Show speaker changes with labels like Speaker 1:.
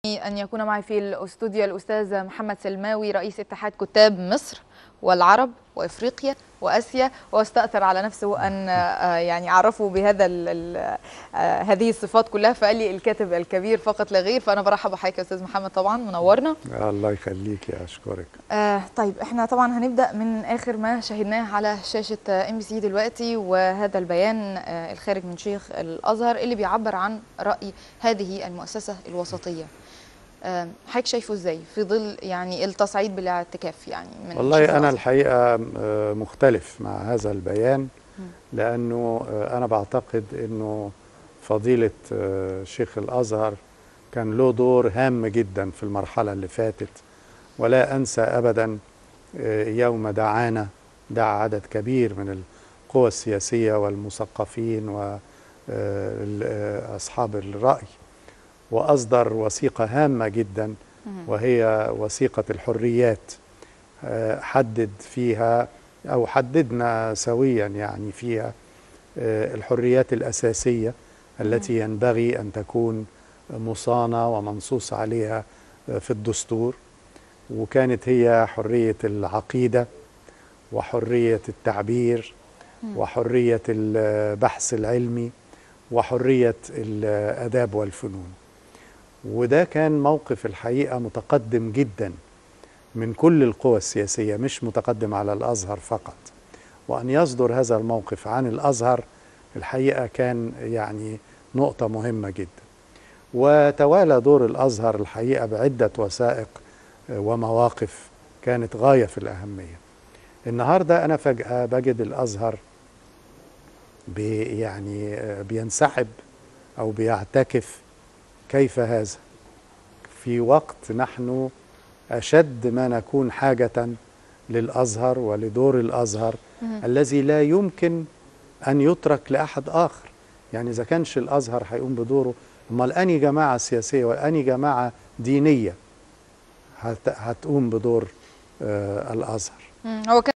Speaker 1: أن يكون معي في الاستوديو الأستاذ محمد سلماوي رئيس اتحاد كتاب مصر والعرب وافريقيا واسيا واستاثر على نفسه ان يعني اعرفه بهذا هذه الصفات كلها فقال لي الكاتب الكبير فقط لا غير فانا برحب بحضرتك يا استاذ محمد طبعا منورنا
Speaker 2: الله يخليك يا اشكرك
Speaker 1: آه طيب احنا طبعا هنبدا من اخر ما شاهدناه على شاشه ام بي سي دلوقتي وهذا البيان آه الخارج من شيخ الازهر اللي بيعبر عن راي هذه المؤسسه الوسطيه حضرتك شايفه ازاي في ظل يعني التصعيد بالاعتكاف يعني
Speaker 2: من والله انا الحقيقه مختلف مع هذا البيان لانه انا بعتقد انه فضيله شيخ الازهر كان له دور هام جدا في المرحله اللي فاتت ولا انسى ابدا يوم دعانا دعا عدد كبير من القوى السياسيه والمثقفين واصحاب الراي واصدر وثيقه هامه جدا وهي وثيقه الحريات حدد فيها او حددنا سويا يعني فيها الحريات الاساسيه التي ينبغي ان تكون مصانه ومنصوص عليها في الدستور وكانت هي حريه العقيده وحريه التعبير وحريه البحث العلمي وحريه الاداب والفنون وده كان موقف الحقيقه متقدم جدا من كل القوى السياسيه مش متقدم على الازهر فقط وان يصدر هذا الموقف عن الازهر الحقيقه كان يعني نقطه مهمه جدا وتوالى دور الازهر الحقيقه بعده وثائق ومواقف كانت غايه في الاهميه النهارده انا فجاه بجد الازهر بي يعني بينسحب او بيعتكف كيف هذا في وقت نحن اشد ما نكون حاجه للازهر ولدور الازهر مم. الذي لا يمكن ان يترك لاحد اخر يعني اذا كانش الازهر هيقوم بدوره امال اني جماعه سياسيه واني جماعه دينيه هتقوم بدور آه الازهر
Speaker 1: هو